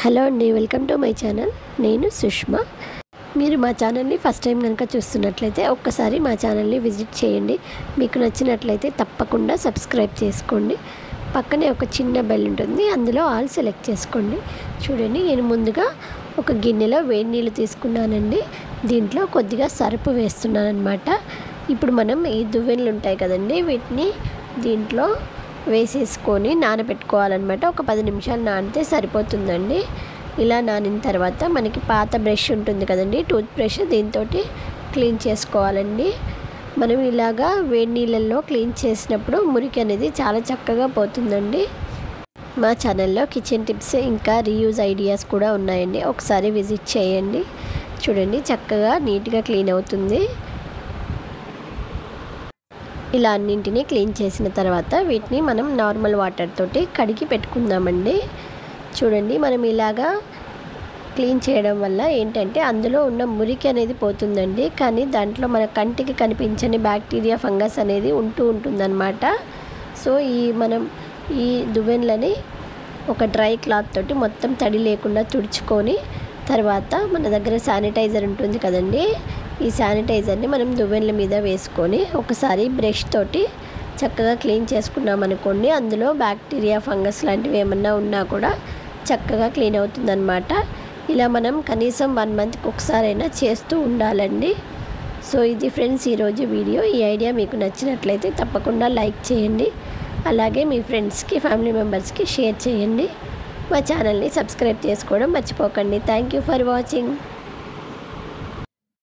hello అండి welcome to my channel నేను సుష్మా మీరు మా ఛానల్ని ఫస్ట్ టైం కనుక చూస్తున్నట్లయితే ఒక్కసారి మా ఛానల్ని విజిట్ చేయండి మీకు నచ్చినట్లయితే తప్పకుండా సబ్స్క్రైబ్ చేసుకోండి పక్కనే ఒక చిన్న బెల్ ఉంటుంది అందులో ఆల్ సెలెక్ట్ చేసుకోండి చూడండి నేను ముందుగా ఒక గిన్నెలో వేడి నీళ్ళు తీసుకున్నానండి దీంట్లో కొద్దిగా సరుపు వేస్తున్నాను అనమాట ఇప్పుడు మనం ఈ దువ్వెనలు ఉంటాయి కదండి వీటిని దీంట్లో వేసేసుకొని నానబెట్టుకోవాలన్నమాట ఒక పది నిమిషాలు నానితే సరిపోతుందండి ఇలా నానిన తర్వాత మనకి పాత బ్రష్ ఉంటుంది కదండి టూత్ బ్రష్ దీంతో క్లీన్ చేసుకోవాలండి మనం ఇలాగా వేడి నీళ్ళల్లో క్లీన్ చేసినప్పుడు మురికి అనేది చాలా చక్కగా పోతుందండి మా ఛానల్లో కిచెన్ టిప్స్ ఇంకా రీయూజ్ ఐడియాస్ కూడా ఉన్నాయండి ఒకసారి విజిట్ చేయండి చూడండి చక్కగా నీట్గా క్లీన్ అవుతుంది ఇలా అన్నింటినీ క్లీన్ చేసిన తర్వాత వీటిని మనం నార్మల్ వాటర్ తోటి కడిగి పెట్టుకుందామండి చూడండి మనం ఇలాగా క్లీన్ చేయడం వల్ల ఏంటంటే అందులో ఉన్న మురికి అనేది పోతుందండి కానీ దాంట్లో మన కంటికి కనిపించని బ్యాక్టీరియా ఫంగస్ అనేది ఉంటూ ఉంటుందన్నమాట సో ఈ మనం ఈ దువ్వెనలని ఒక డ్రై క్లాత్ తోటి మొత్తం తడి లేకుండా తుడుచుకొని తర్వాత మన దగ్గర శానిటైజర్ ఉంటుంది కదండి ఈ శానిటైజర్ని మనం దువ్వెనల మీద వేసుకొని ఒకసారి బ్రష్ తోటి చక్కగా క్లీన్ చేసుకున్నాం అనుకోండి అందులో బ్యాక్టీరియా ఫంగస్ లాంటివి ఏమన్నా ఉన్నా కూడా చక్కగా క్లీన్ అవుతుందన్నమాట ఇలా మనం కనీసం వన్ మంత్కి ఒకసారైనా చేస్తూ ఉండాలండి సో ఇది ఫ్రెండ్స్ ఈరోజు వీడియో ఈ ఐడియా మీకు నచ్చినట్లయితే తప్పకుండా లైక్ చేయండి అలాగే మీ ఫ్రెండ్స్కి ఫ్యామిలీ మెంబర్స్కి షేర్ చేయండి మా ఛానల్ని సబ్స్క్రైబ్ చేసుకోవడం మర్చిపోకండి థ్యాంక్ యూ ఫర్ వాచింగ్